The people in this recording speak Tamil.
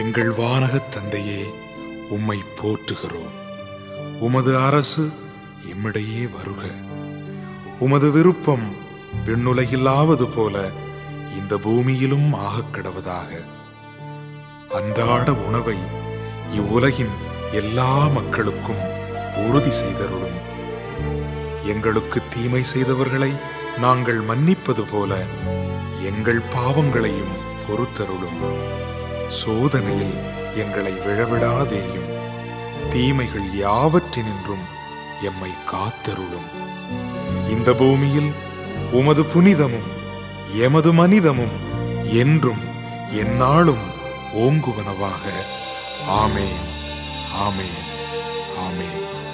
எங்கள் வானகத் தந்தையே உம்மை போற்றுகிறோம் உமது அரசு எம்மிடையே வருக உமது விருப்பம் விண்ணுலகிலாவது போல இந்த பூமியிலும் ஆகக் கடவதாக அன்றாட உணவை இவ்வுலகின் எல்லா மக்களுக்கும் உறுதி செய்தருளும் எங்களுக்கு தீமை செய்தவர்களை நாங்கள் மன்னிப்பது போல எங்கள் பாவங்களையும் பொறுத்தருளும் சோதனையில் எங்களை விழவிடாதேயும் தீமைகள் யாவற்றினின்றும் எம்மை காத்தருளும் இந்த பூமியில் உமது புனிதமும் எமது மனிதமும் என்றும் எந்நாளும் ஓங்குவனவாக ஆமேன் ஆமேன் ஆமேன்